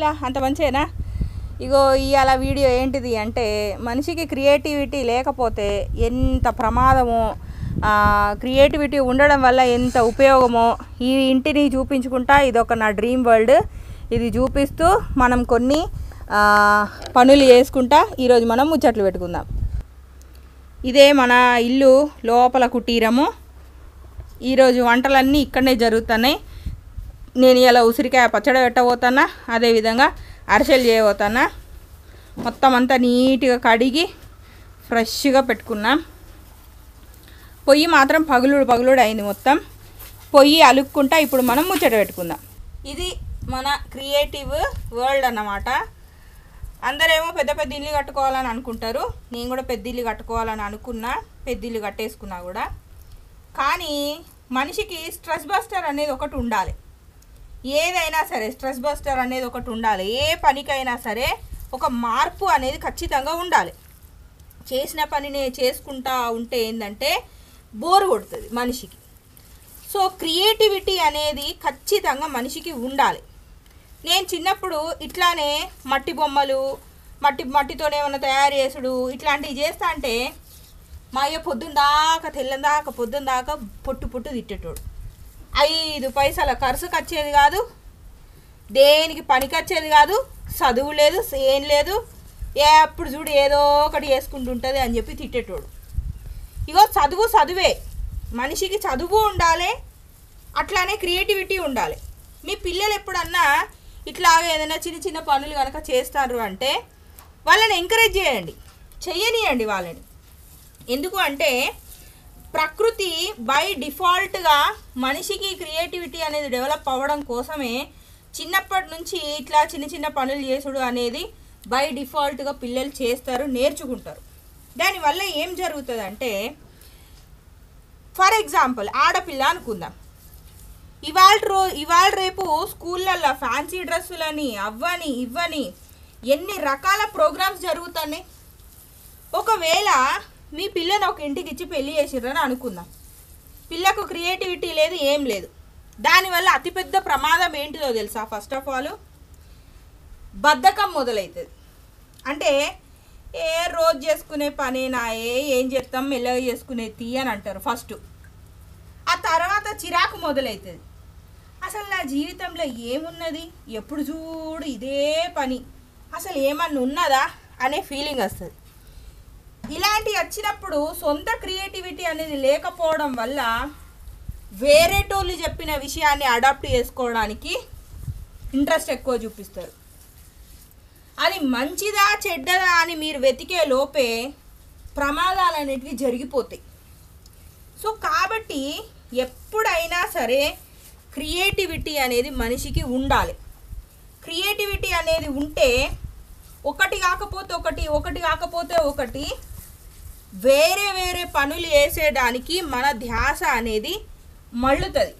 పిల్ల అంత మంచేనా ఇగో ఇవాళ వీడియో ఏంటిది అంటే మనిషికి క్రియేటివిటీ లేకపోతే ఎంత ప్రమాదమో క్రియేటివిటీ ఉండడం వల్ల ఎంత ఉపయోగమో ఈ ఇంటిని చూపించుకుంటా ఇది ఒక నా డ్రీమ్ వరల్డ్ ఇది చూపిస్తూ మనం కొన్ని ఆ, పనులు చేసుకుంటా ఈరోజు మనం ముచ్చట్లు పెట్టుకుందాం ఇదే మన ఇల్లు లోపల కుటీరము ఈరోజు వంటలన్నీ ఇక్కడనే జరుగుతున్నాయి నేను ఇలా ఉసిరికాయ పచ్చడి పెట్టబోతున్నా అదేవిధంగా అరిసెలు చేయబోతున్నా మొత్తం అంతా నీట్గా కడిగి ఫ్రెష్గా పెట్టుకున్నాం పొయ్యి మాత్రం పగులుడు పగులుడు అయింది మొత్తం పొయ్యి అలుక్కుంటా ఇప్పుడు మనం ముచ్చట పెట్టుకుందాం ఇది మన క్రియేటివ్ వరల్డ్ అన్నమాట అందరేమో పెద్ద పెద్ద ఇల్లు కట్టుకోవాలని అనుకుంటారు నేను కూడా పెద్ద ఇల్లు కట్టుకోవాలని అనుకున్నా పెద్ద ఇల్లు కట్టేసుకున్నా కూడా కానీ మనిషికి స్ట్రెస్ బస్టర్ అనేది ఒకటి ఉండాలి ఏదైనా సరే స్ట్రెస్ బస్టర్ అనేది ఒకటి ఉండాలి ఏ పనికైనా సరే ఒక మార్పు అనేది ఖచ్చితంగా ఉండాలి చేసిన పనిని చేసుకుంటా ఉంటే ఏంటంటే బోర్ కొడుతుంది మనిషికి సో క్రియేటివిటీ అనేది ఖచ్చితంగా మనిషికి ఉండాలి నేను చిన్నప్పుడు ఇట్లానే మట్టి బొమ్మలు మట్టి మట్టితోనే ఏమైనా తయారు చేసుడు ఇట్లాంటివి చేస్తా అంటే మా అయ్య పొద్దున్న దాకా తెల్లని దాకా పొద్దున్న దాకా పొట్టు పొట్టు తిట్టేటోడు ఐదు పైసల ఖర్చుకు వచ్చేది కాదు దేనికి పనికి వచ్చేది కాదు చదువు లేదు ఏం లేదు ఎప్పుడు చూడు ఏదో ఒకటి చేసుకుంటుంటుంది అని చెప్పి తిట్టేటోడు ఇగో చదువు చదువే మనిషికి చదువు ఉండాలి అట్లానే క్రియేటివిటీ ఉండాలి మీ పిల్లలు ఎప్పుడన్నా ఇట్లా ఏదైనా చిన్న చిన్న పనులు కనుక చేస్తారు అంటే వాళ్ళని ఎంకరేజ్ చేయండి చెయ్యనియండి వాళ్ళని ఎందుకు అంటే ప్రకృతి బై డిఫాల్ట్గా మనిషికి క్రియేటివిటీ అనేది డెవలప్ అవ్వడం కోసమే చిన్నప్పటి నుంచి ఇట్లా చిన్న చిన్న పనులు చేసుడు అనేది బై డిఫాల్ట్గా పిల్లలు చేస్తారు నేర్చుకుంటారు దానివల్ల ఏం జరుగుతుంది అంటే ఫర్ ఎగ్జాంపుల్ ఆడపిల్ల అనుకుందాం ఇవాళ రో ఇవాళ రేపు స్కూళ్ళల్లో ఫ్యాన్సీ డ్రెస్సులని అవ్వని ఇవ్వని ఎన్ని రకాల ప్రోగ్రామ్స్ జరుగుతున్నాయి ఒకవేళ మీ పిల్లని ఒక ఇంటికి ఇచ్చి పెళ్లి చేసిర్రని అనుకుందాం పిల్లకు క్రియేటివిటీ లేదు ఏం లేదు దానివల్ల అతిపెద్ద ప్రమాదం ఏంటిదో తెలుసా ఫస్ట్ ఆఫ్ ఆల్ బద్ధకం మొదలవుతుంది అంటే ఏ రోజు చేసుకునే పనేనా ఏ ఏం చేస్తాం మెల్లగా చేసుకునే తీ అని అంటారు ఫస్ట్ ఆ తర్వాత చిరాకు మొదలవుతుంది అసలు నా జీవితంలో ఏమున్నది ఎప్పుడు చూడు ఇదే పని అసలు ఏమన్నా ఉన్నదా అనే ఫీలింగ్ వస్తుంది ఇలాంటి వచ్చినప్పుడు సొంత క్రియేటివిటీ అనేది లేకపోవడం వల్ల వేరేటోళ్ళు చెప్పిన విషయాన్ని అడాప్ట్ చేసుకోవడానికి ఇంట్రెస్ట్ ఎక్కువ చూపిస్తారు అది మంచిదా చెడ్డదా అని మీరు వెతికే లోపే ప్రమాదాలు అనేటివి జరిగిపోతాయి సో కాబట్టి ఎప్పుడైనా సరే క్రియేటివిటీ అనేది మనిషికి ఉండాలి క్రియేటివిటీ అనేది ఉంటే ఒకటి కాకపోతే ఒకటి ఒకటి కాకపోతే ఒకటి వేరే వేరే పనులు వేసేయడానికి మన ధ్యాస అనేది మళ్ళుతుంది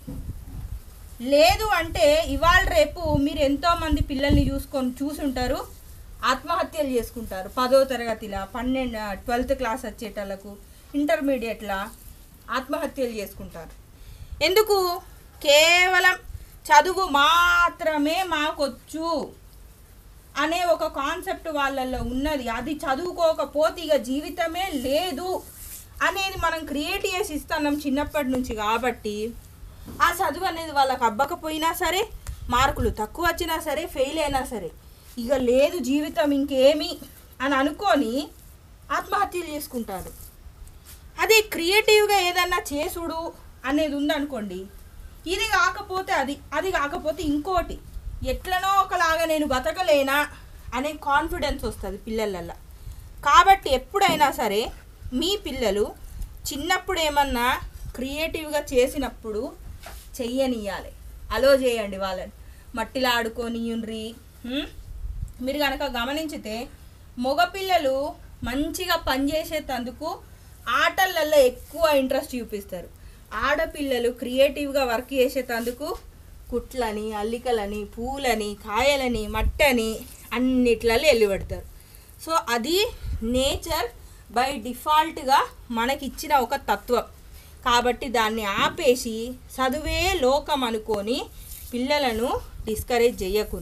లేదు అంటే ఇవాళ రేపు మీరు ఎంతోమంది పిల్లల్ని చూసుకొని చూసుంటారు ఆత్మహత్యలు చేసుకుంటారు పదో తరగతిలా పన్నెండు ట్వెల్త్ క్లాస్ వచ్చేటోళ్ళకు ఇంటర్మీడియట్లా ఆత్మహత్యలు చేసుకుంటారు ఎందుకు కేవలం చదువు మాత్రమే మాకొచ్చు అనే ఒక కాన్సెప్ట్ వాళ్ళల్లో ఉన్నది అది చదువుకోకపోతే ఇక జీవితమే లేదు అనేది మనం క్రియేట్ చేసి ఇస్తున్నాం చిన్నప్పటి నుంచి కాబట్టి ఆ చదువు అనేది వాళ్ళకి అబ్బకపోయినా సరే మార్కులు తక్కువ వచ్చినా సరే ఫెయిల్ అయినా సరే ఇక లేదు జీవితం ఇంకేమి అని అనుకొని ఆత్మహత్యలు చేసుకుంటారు అదే క్రియేటివ్గా ఏదన్నా చేసుడు అనేది ఉందనుకోండి ఇది కాకపోతే అది అది కాకపోతే ఇంకోటి ఎట్లనో ఒకలాగా నేను బతకలేనా అనే కాన్ఫిడెన్స్ వస్తుంది పిల్లలల్లో కాబట్టి ఎప్పుడైనా సరే మీ పిల్లలు చిన్నప్పుడు ఏమన్నా క్రియేటివ్గా చేసినప్పుడు చెయ్యనియాలి అలో చేయండి వాళ్ళని మట్టిలో ఆడుకోనియుండ్రి హ్మ్? మీరు కనుక గమనించితే మగపిల్లలు మంచిగా పనిచేసేటందుకు ఆటలల్లో ఎక్కువ ఇంట్రెస్ట్ చూపిస్తారు ఆడపిల్లలు క్రియేటివ్గా వర్క్ చేసేటందుకు కుట్లని అల్లికలని పూలని కాయలని మట్టని అన్నిట్లలో వెళ్ళి పెడతారు సో అది నేచర్ బై డిఫాల్ట్గా మనకిచ్చిన ఒక తత్వం కాబట్టి దాన్ని ఆపేసి చదువే లోకం అనుకొని పిల్లలను డిస్కరేజ్ చేయకుండ్రి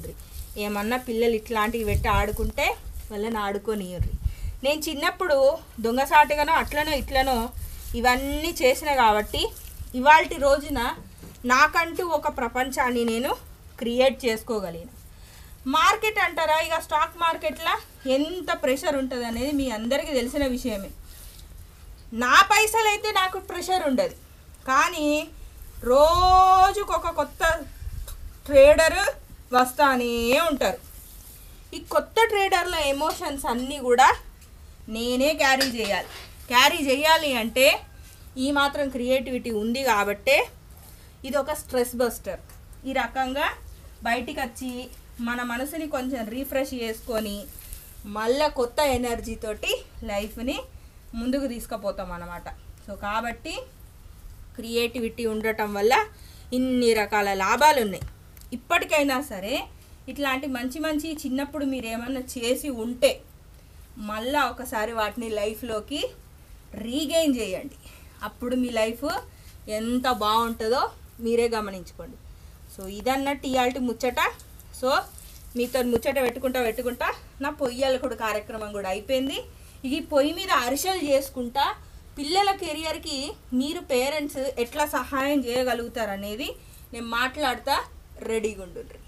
ఏమన్నా పిల్లలు ఇట్లాంటివి పెట్టి ఆడుకుంటే వాళ్ళని ఆడుకోనియర్రి నేను చిన్నప్పుడు దొంగసాటుగానో అట్లనో ఇట్లనో ఇవన్నీ చేసిన కాబట్టి ఇవాళ రోజున నాకంటూ ఒక ప్రపంచాన్ని నేను క్రియేట్ చేసుకోగలిగిన మార్కెట్ అంటారా ఇక స్టాక్ మార్కెట్లో ఎంత ప్రెషర్ ఉంటుంది అనేది మీ అందరికీ తెలిసిన విషయమే నా పైసలు అయితే నాకు ప్రెషర్ ఉండదు కానీ రోజుకొక కొత్త ట్రేడర్ వస్తానే ఉంటారు ఈ కొత్త ట్రేడర్ల ఎమోషన్స్ అన్నీ కూడా నేనే క్యారీ చేయాలి క్యారీ చేయాలి అంటే ఈ మాత్రం క్రియేటివిటీ ఉంది కాబట్టే ఇది ఒక స్ట్రెస్ బస్టర్ ఈ రకంగా బయటికి వచ్చి మన మనసుని కొంచెం రీఫ్రెష్ చేసుకొని మళ్ళా కొత్త ఎనర్జీ తోటి లైఫ్ని ముందుకు తీసుకుపోతాం అన్నమాట సో కాబట్టి క్రియేటివిటీ ఉండటం వల్ల ఇన్ని రకాల లాభాలు ఉన్నాయి ఇప్పటికైనా సరే ఇట్లాంటి మంచి మంచి చిన్నప్పుడు మీరు ఏమన్నా చేసి ఉంటే మళ్ళా ఒకసారి వాటిని లైఫ్లోకి రీగెయిన్ చేయండి అప్పుడు మీ లైఫ్ ఎంత బాగుంటుందో మీరే గమనించుకోండి సో ఇదన్నట్టు ఇవాళ ముచ్చట సో మీతో ముచ్చట పెట్టుకుంటా పెట్టుకుంటా నా పొయ్యలకుడు కార్యక్రమం కూడా అయిపోయింది ఈ పొయ్యి మీద అరిసెలు చేసుకుంటా పిల్లల కెరియర్కి మీరు పేరెంట్స్ ఎట్లా సహాయం చేయగలుగుతారు అనేది నేను మాట్లాడతా రెడీగా ఉండుండ్రి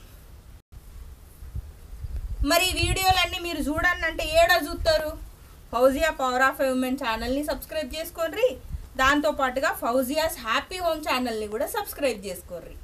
మరి ఈ వీడియోలన్నీ మీరు చూడండి అంటే ఏడా చూస్తారు ఫౌజియా పవర్ ఆఫ్ ఉమెన్ ఛానల్ని సబ్స్క్రైబ్ చేసుకోండి దాంతోపాటుగా ఫౌజియాస్ హ్యాపీ హోమ్ ఛానల్ని కూడా సబ్స్క్రైబ్ చేసుకోర్రి